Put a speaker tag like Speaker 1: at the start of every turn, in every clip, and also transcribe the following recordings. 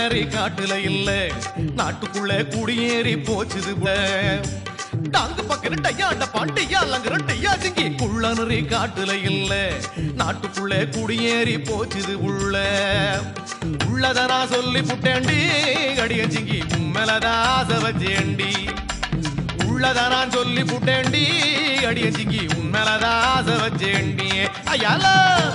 Speaker 1: நரி காட்டுல இல்ல நாட்டுக்குள்ள குடியேறி போச்சுது புள்ள. டாங்கு பக்கரு டையாண்ட பாண்டியா லங்குற டையா சிங்கி குள்ள நரி காட்டுல இல்ல நாட்டுக்குள்ள குடியேறி போச்சுது உள்ள உள்ளத நான் சொல்லி புட்டேண்டி அடிய சிங்கி உம்மலதா ஆசை வச்சேண்டி உள்ளத நான் சொல்லி புட்டேண்டி அடிய சிங்கி உம்மலதா ஆசை வச்சேண்டி ஐயாலா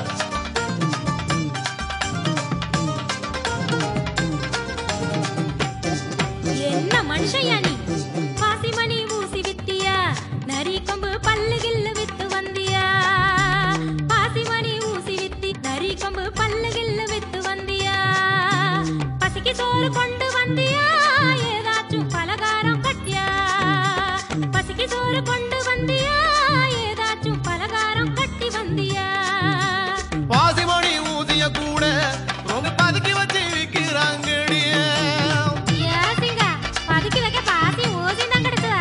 Speaker 2: என்ன மனுஷயா நீ பாசிமணி ஊசி வித்தியா நரி கொம்பு பல்லு கில்லு வித்து வந்தியா பாசிமணி ஊசி வித்தி நரி கொம்பு பல்லு கில்லு வித்து வந்தியா பசிக்கு சோறு கொண்டு வந்தியா ஏதாச்சும் பலகாரம் கட்டியா பசிக்கு சோறு கொண்டு வந்தியா ஏதாச்சும் பலகாரம் கட்டி வந்தியா
Speaker 1: பாசிமணி ஊதிய கூட ரொம்ப பதுக்கி வச்சு விக்கிறாங்கடியே
Speaker 2: ஏசிங்க பதுக்கி வைக்க பாசி ஊசி தான் கிடைச்சதா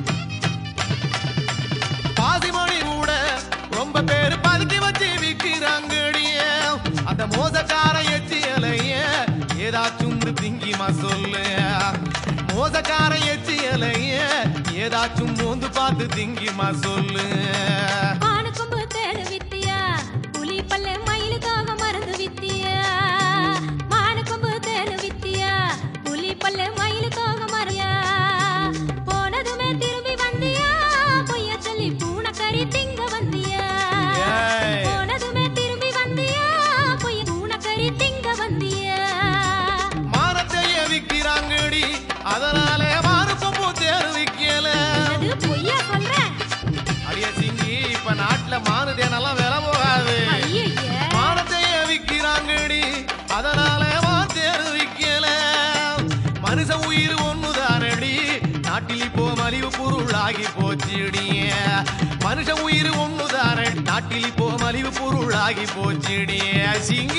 Speaker 1: பாசிமணி கூட ரொம்ப பேர் பதுக்கி வச்சு விக்கிறாங்கடியே அந்த மோசக்கார எச்சியலைய ஏதாச்சும் ஒரு திங்கிமா சொல்லு மோசக்கார எச்சியலைய ஏதாச்சும் மோந்து பார்த்து திங்கிமா சொல்லு
Speaker 2: ஆணுக்கொம்பு தேடு வித்தியா புலி பல்லு மயிலு தோக மருந்து வித்தியா மானுக்கொம்பு தேடு வித்தியா புலி பல்லு மயிலு தோக மறையா போனதுமே திரும்பி வந்தியா பொய்ய சொல்லி பூனைக்கறி திங்க வந்தியா
Speaker 1: ஏய்.
Speaker 2: போனதுமே திரும்பி வந்தியா பொய்ய பூனைக்கறி திங்க வந்தியா
Speaker 1: மானத்தைய விக்கிறாங்கடி அதனாலே மானுக்கும் தேர் விக்கல
Speaker 2: அது பொய்யா சொல்றேன்
Speaker 1: அடிய சிங்கி இப்ப நாட்டுல மானுதேனெல்லாம் விலை போகாது
Speaker 2: ஐயய்ய
Speaker 1: மானத்தைய விக்கிறாங்கடி அதனால மாத்தேரு விக்கல மனுஷ உயிர் ஒண்ணுதானடி நாட்டில் இப்போ மலிவு பொருளாகி போச்சுடி மனுஷ உயிர் ஒண்ணுதான நாட்டில் இப்போ மலிவு பொருளாகி போச்சுடி சிங்க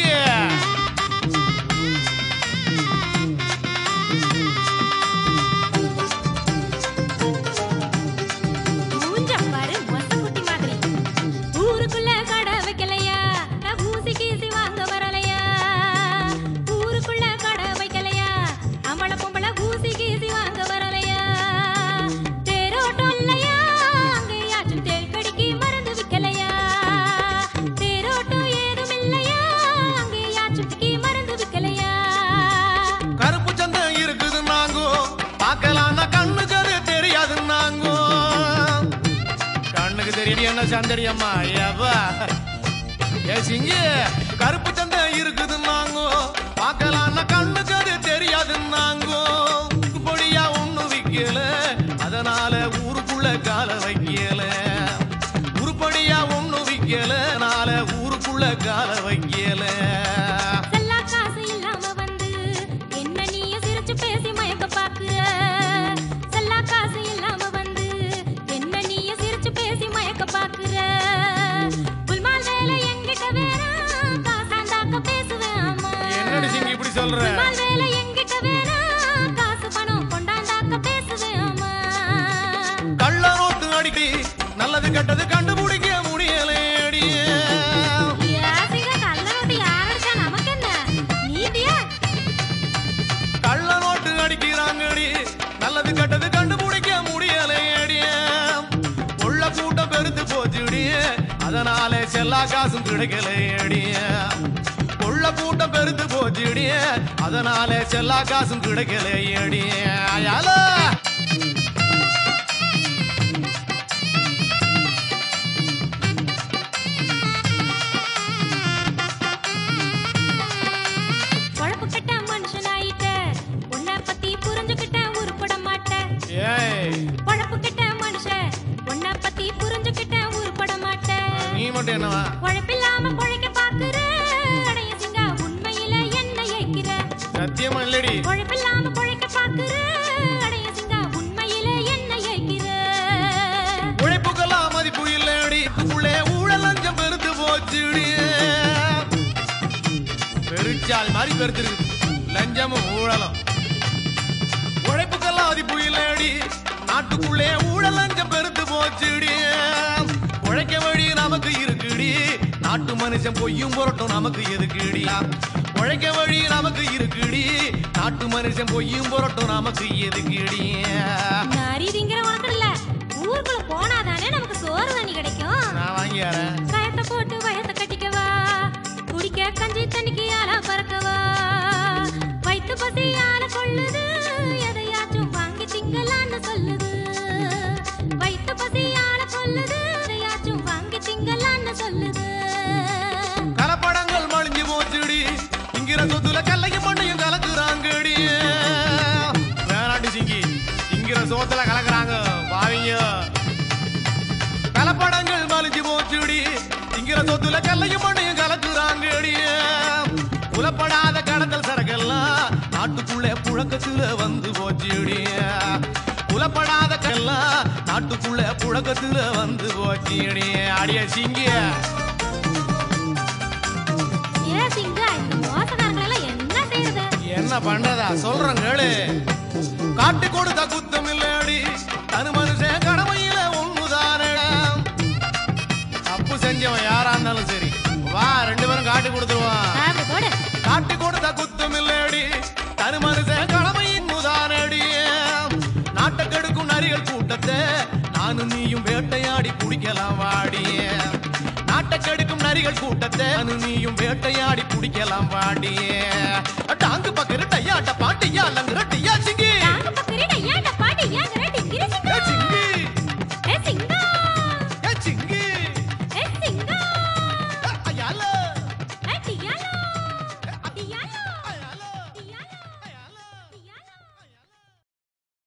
Speaker 2: மூஞ்ச பாரு மொசக்குட்டி மாதிரி ஊருக்குள்ள கடை வைக்கலையா நான் ஊசி கீசி வாங்க வரலையா ஊருக்குள்ள கடை வைக்கலையா அம்பள பொம்பள ஊசி கீசி வாங்க வரலையா தேரோட்டம் இல்லையா அங்கேயாச்சும் தேக்கடிக்கு மருந்து விக்கலையா தேரோட்டம் ஏதும் இல்லையா அங்கேயாச்சும் கி மருந்து விக்கலையா
Speaker 1: கருப்பு சந்தம் இருக்குது நாங்கோ பார்க்கலாம் கண்ணுக்கு அது தெரியாது நாங்கோ கண்ணுக்கு தெரியும் என்ன சந்தடி அம்மா எவ்வா ஏ சிங்கி கருப்பு சந்தம் இருக்குது நாங்கோ பார்க்கலாம் கண்ணுக்கு அது தெரியாது நாங்கோ பொடியா ஒண்ணு விக்கல அதனால ஊருக்குள்ள கால வைக்கல உருப்படியா ஒண்ணு விக்கல அதனால ஊருக்குள்ள கால வைக்கல
Speaker 2: செல்லா காசு இல்லாம வந்து என்ன நீய சிரிச்சு பேசி மயக்க பாக்குற செல்லா காசு இல்லாம வந்து என்ன நீய சிரிச்சு பேசி மயக்க பாக்குற புல்மால் வேலை எங்கிட்ட வேணாம் காசாந்தாக்க பேசுவேன் ஆமா
Speaker 1: என்னடி சிங்கி இப்படி சொல்ற
Speaker 2: புல்மால் வேலை எங்கிட்ட வேணாம் காசு பணம் கொண்டாந்தாக்க பேசுவேன் ஆமா
Speaker 1: கள்ள நோட்டு அடிக்கடி நல்லது கெட்டது கண்டுபிடிக்க முடியலேடி
Speaker 2: யாசிக கள்ள நோட்டு யாரடிச்சா நமக்கு என்ன நீதியா
Speaker 1: கள்ள நோட்டு அடிக்கிறாங்கடி நல்லது கெட்டது கண்டுபிடிக்க முடியலேடி உள்ள கூட்டம் பெருத்து போச்சுடி அதனால செல்லா காசும் கிடைக்கலையடி உள்ள கூட்டம் பெருத்து போச்சுடி அதனால செல்லா காசும் கிடைக்கலையடி அயாலா
Speaker 2: பொழப்பு கட்ட மனுஷனாயிட்ட உன்னை பத்தி புரிஞ்சுக்கிட்ட உருப்பட மாட்டேன்
Speaker 1: ஏய்
Speaker 2: பொழப்பு கட்ட மனுஷன் உன்னை பத்தி புரிஞ்சுக்கிட்ட உருப்பட மாட்டேன்
Speaker 1: நீ மட்டும் என்னவா
Speaker 2: பொழப்பில்லாம பொழைக்க பாக்குற அடைய சிங்கா உண்மையில என்ன ஏக்கிற
Speaker 1: சத்தியமா இல்லடி
Speaker 2: பொழப்பில்லாம பொழைக்க பாக்குற அடைய சிங்கா உண்மையில என்ன ஏக்கிற
Speaker 1: உழைப்புக்கெல்லாம் மதிப்பு இல்லடி உள்ளே ஊழல் லஞ்சம் பெருத்து போச்சுடி பெருச்சால் மாதிரி பெருத்திருக்கு லஞ்சமும் ஊழலும் உழைப்புக்கெல்லாம் மதிப்பு இல்லடி நாட்டுக்குள்ளே ஊழல் லஞ்சம் பெருத்து போச்சுடி உழைக்க வழி நமக்கு இருக்குடி நாட்டு மனுஷன் பொய்யும் புரட்டும் நமக்கு எதுக்குடி உழைக்க வழி நமக்கு இருக்குடி நாட்டு மனுஷன் பொய்யும் புரட்டும் நமக்கு எதுக்குடி
Speaker 2: நரி திங்கிற உனக்கு இல்ல ஊருக்குள்ள போனாதானே நமக்கு சோறு தண்ணி கிடைக்கும்
Speaker 1: நான் வாங்கியாரேன்
Speaker 2: கயத்தை போட்டு வயத்தை கட்டிக்கவா குடிக்க கஞ்சி தண்ணிக்கு ஆளா பறக்கவா வயிற்று பசி ஆள கொள்ளுது எதையாச்சும் வாங்கி திங்கலான்னு சொல்லுது வயிற்று பசி ஆள கொள்ளுது எதையாச்சும் வாங்கி திங்கலான்னு சொல்லுது
Speaker 1: கலப்படங்கள் மழிஞ்சு போச்சுடி இங்கிற சொத்துல கல்லையும் மண்ணையும் கலக்குறாங்கடி வேணாண்டி சிங்கி இங்கிற சோத்துல கலக்குறாங்க பாவிங்க கலப்படங்கள் மலிஞ்சு போச்சுடி இங்கிற சொத்துல கல்லையும் மண்ணையும் கலக்குறாங்கடி புலப்படாத கடத்தல் சரக்கெல்லாம் நாட்டுக்குள்ளே புழக்கத்துல வந்து போச்சுடி புலப்படாத கெல்லாம் நாட்டுக்குள்ளே புழக்கத்துல வந்து போச்சுடி அடிய சிங்கிய
Speaker 2: ஏ சிங்கா இந்த மோசக்காரங்களை எல்லாம் என்ன செய்யறது
Speaker 1: என்ன பண்றதா சொல்றேன் கேளு காட்டு கொடுத்த குத்தம் இல்லடி தனு மனுஷன் கடமையில ஒண்ணுதானடா தப்பு செஞ்சவன் யாரா இருந்தாலும் சரி வா ரெண்டு பேரும் காட்டி கொடுத்துருவான்
Speaker 2: அப்படி போடு
Speaker 1: காட்டு கொடுத்த குத்தம் இல்லடி தனு மனுஷன் கடமையின் முதானடி நாட்டை கெடுக்கும் நரிகள் கூட்டத்தை நானும் நீயும் வேட்டையாடி குடிக்கலாம் வாடி நாட்டை கெடுக்கும் நரிகள் கூட்டத்தை நானும் நீயும் வேட்டையாடி குடிக்கலாம் வாடி டாங்கு பக்கரு டையாட்ட பாட்டியா லங்குற டையா சிங்கி